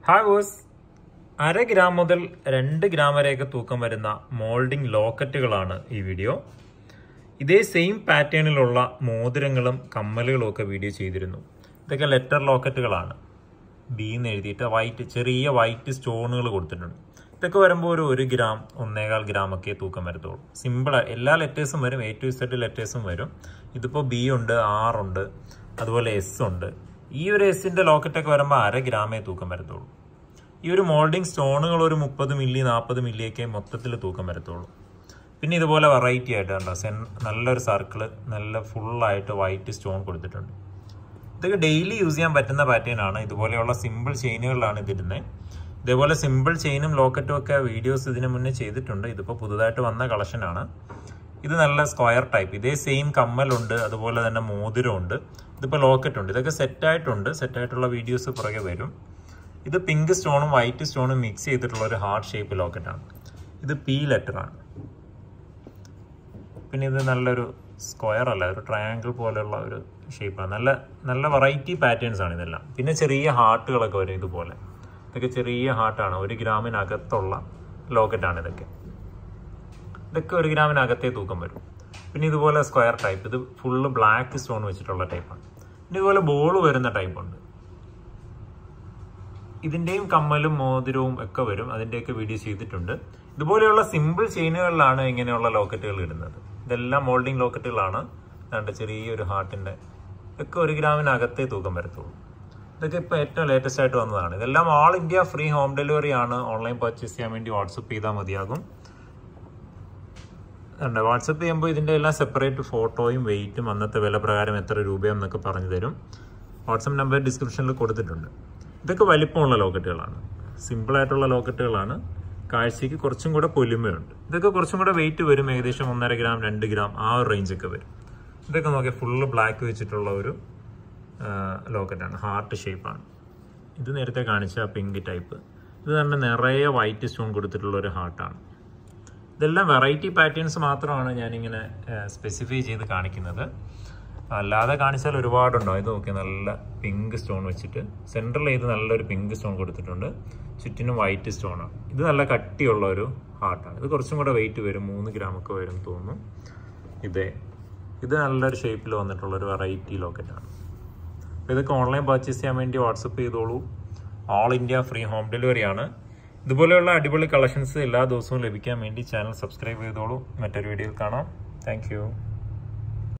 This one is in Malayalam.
ഹായ് ബോസ് അര ഗ്രാം മുതൽ രണ്ട് ഗ്രാം വരെയൊക്കെ തൂക്കം വരുന്ന മോൾഡിംഗ് ലോക്കറ്റുകളാണ് ഈ വീഡിയോ ഇതേ സെയിം പാറ്റേണിലുള്ള മോതിരങ്ങളും കമ്മലുകളും ഒക്കെ വീഡിയോ ചെയ്തിരുന്നു ഇതൊക്കെ ലെറ്റർ ലോക്കറ്റുകളാണ് ബി എന്ന് എഴുതിയിട്ട് വൈറ്റ് ചെറിയ വൈറ്റ് സ്റ്റോണുകൾ കൊടുത്തിട്ടുണ്ട് ഇതൊക്കെ വരുമ്പോൾ ഒരു ഒരു ഗ്രാം ഒന്നേകാൽ ഗ്രാം ഒക്കെ തൂക്കം വരത്തുള്ളൂ സിമ്പിൾ എല്ലാ ലെറ്റേഴ്സും വരും എ ടു സെറ്റ് ലെറ്റേഴ്സും വരും ഇതിപ്പോൾ ബി ഉണ്ട് ആർ ഉണ്ട് അതുപോലെ എസ് ഉണ്ട് ഈ ഒരു എസിന്റെ ലോക്കറ്റൊക്കെ വരുമ്പോൾ അര ഗ്രാമേ തൂക്കം വരത്തുള്ളൂ ഈ ഒരു മോൾഡിംഗ് സ്റ്റോണുകൾ ഒരു മുപ്പത് മില്ലി നാൽപ്പത് മില്ലിയൊക്കെ മൊത്തത്തിൽ തൂക്കം വരത്തുള്ളൂ പിന്നെ ഇതുപോലെ വെറൈറ്റി ആയിട്ട് കണ്ടോ സെൻ നല്ലൊരു സർക്കിള് നല്ല ഫുള്ളായിട്ട് വൈറ്റ് സ്റ്റോൺ കൊടുത്തിട്ടുണ്ട് ഇതൊക്കെ ഡെയിലി യൂസ് ചെയ്യാൻ പറ്റുന്ന പാറ്റേൺ ആണ് ഇതുപോലെയുള്ള സിമ്പിൾ ചെയിനുകളിലാണ് ഇതിടുന്നത് ഇതേപോലെ സിമ്പിൾ ചെയിനും ലോക്കറ്റും ഒക്കെ വീഡിയോസ് ഇതിനു മുന്നേ ചെയ്തിട്ടുണ്ട് ഇതിപ്പോൾ പുതുതായിട്ട് വന്ന കളക്ഷനാണ് ഇത് നല്ല സ്ക്വയർ ടൈപ്പ് ഇതേ സെയിം കമ്മലുണ്ട് അതുപോലെ തന്നെ മോതിരമുണ്ട് ഇതിപ്പോൾ ലോക്കറ്റ് ഉണ്ട് ഇതൊക്കെ സെറ്റായിട്ടുണ്ട് സെറ്റായിട്ടുള്ള വീഡിയോസ് പുറകെ വരും ഇത് പിങ്ക് സ്റ്റോണും വൈറ്റ് സ്റ്റോണും മിക്സ് ചെയ്തിട്ടുള്ള ഒരു ഹാർട്ട് ഷേപ്പ് ലോക്കറ്റാണ് ഇത് പി ലെറ്റർ ആണ് പിന്നെ ഇത് നല്ലൊരു സ്ക്വയർ അല്ല ഒരു ട്രയാങ്കിൾ പോലെയുള്ള ഒരു ഷേപ്പാണ് നല്ല നല്ല വെറൈറ്റി പാറ്റേൺസ് ആണ് ഇതെല്ലാം പിന്നെ ചെറിയ ഹാർട്ടുകളൊക്കെ വരും ഇതുപോലെ ഇതൊക്കെ ചെറിയ ഹാർട്ടാണ് ഒരു ഗ്രാമിനകത്തുള്ള ലോക്കറ്റാണ് ഇതൊക്കെ ഇതൊക്കെ ഒരു ഗ്രാമിനകത്തേ തൂക്കം വരും പിന്നെ ഇതുപോലെ സ്ക്വയർ ടൈപ്പ് ഇത് ഫുള്ള് ബ്ലാക്ക് സ്റ്റോൺ വെച്ചിട്ടുള്ള ടൈപ്പാണ് പിന്നെ ഇതുപോലെ ബോൾ വരുന്ന ടൈപ്പ് ഉണ്ട് ഇതിന്റെയും കമ്മലും മോതിരവും ഒക്കെ വരും അതിന്റെയൊക്കെ വീഡിയോ ചെയ്തിട്ടുണ്ട് ഇതുപോലെയുള്ള സിമ്പിൾ ചെയിനുകളിലാണ് ഇങ്ങനെയുള്ള ലോക്കറ്റുകൾ ഇടുന്നത് ഇതെല്ലാം മോൾഡിംഗ് ലോക്കറ്റുകളാണ് രണ്ട് ചെറിയൊരു ഹാർട്ടിന്റെ ഇതൊക്കെ ഒരു ഗ്രാമിനകത്തേ തൂക്കം വരത്തുള്ളൂ ഇതൊക്കെ ഇപ്പോൾ ഏറ്റവും ലേറ്റസ്റ്റ് ആയിട്ട് വന്നതാണ് ഇതെല്ലാം all India free home delivery ആണ് ഓൺലൈൻ പർച്ചേസ് ചെയ്യാൻ വേണ്ടി വാട്സപ്പ് ചെയ്താൽ മതിയാകും ഉണ്ട് വാട്സപ്പ് ചെയ്യുമ്പോൾ ഇതിൻ്റെ എല്ലാം സെപ്പറേറ്റ് ഫോട്ടോയും വെയിറ്റും അന്നത്തെ വില പ്രകാരം എത്ര രൂപയെന്നൊക്കെ പറഞ്ഞു തരും വാട്സപ്പ് നമ്പർ ഡിസ്ക്രിപ്ഷനിൽ കൊടുത്തിട്ടുണ്ട് ഇതൊക്കെ വലിപ്പമുള്ള ലോക്കറ്റുകളാണ് സിമ്പിളായിട്ടുള്ള ലോക്കറ്റുകളാണ് കാഴ്ചയ്ക്ക് കുറച്ചും കൂടെ പൊലിമയുണ്ട് ഇതൊക്കെ കുറച്ചും കൂടെ വെയിറ്റ് വരും ഏകദേശം ഒന്നര ഗ്രാം രണ്ട് ഗ്രാം ആ ഒരു റേഞ്ചൊക്കെ വരും ഇതൊക്കെ നോക്കിയാൽ ഫുള്ള് ബ്ലാക്ക് വെച്ചിട്ടുള്ള ഒരു ലോക്കറ്റാണ് ഹാർട്ട് ഷേപ്പാണ് ഇത് നേരത്തെ കാണിച്ച പിങ്ക് ടൈപ്പ് ഇത് തന്നെ നിറയെ വൈറ്റ് സ്റ്റോൺ കൊടുത്തിട്ടുള്ള ഒരു ഹാർട്ടാണ് ഇതെല്ലാം വെറൈറ്റി പാറ്റേൺസ് മാത്രമാണ് ഞാനിങ്ങനെ സ്പെസിഫൈ ചെയ്ത് കാണിക്കുന്നത് അല്ലാതെ കാണിച്ചാൽ ഒരുപാടുണ്ടോ ഇത് നോക്കി നല്ല പിങ്ക് സ്റ്റോൺ വെച്ചിട്ട് സെൻട്രൽ ചെയ്ത് നല്ലൊരു പിങ്ക് സ്റ്റോൺ കൊടുത്തിട്ടുണ്ട് ചുറ്റിനും വൈറ്റ് സ്റ്റോണാണ് ഇത് നല്ല കട്ടിയുള്ള ഒരു ഹാർട്ടാണ് ഇത് കുറച്ചും കൂടെ വെയിറ്റ് വരും മൂന്ന് ഗ്രാമൊക്കെ വരും തോന്നുന്നു ഇതേ ഇത് നല്ലൊരു ഷേപ്പിൽ വന്നിട്ടുള്ള ഒരു വെറൈറ്റി ലോക്കറ്റാണ് അപ്പോൾ ഇതൊക്കെ ഓൺലൈൻ പർച്ചേസ് ചെയ്യാൻ വേണ്ടി വാട്സപ്പ് ചെയ്തോളൂ all India free home delivery ആണ് ഇതുപോലെയുള്ള അടിപൊളി കളക്ഷൻസ് എല്ലാ ദിവസവും ലഭിക്കാൻ വേണ്ടി ചാനൽ സബ്സ്ക്രൈബ് ചെയ്തോളൂ മറ്റൊരു വീഡിയോയിൽ കാണാം താങ്ക്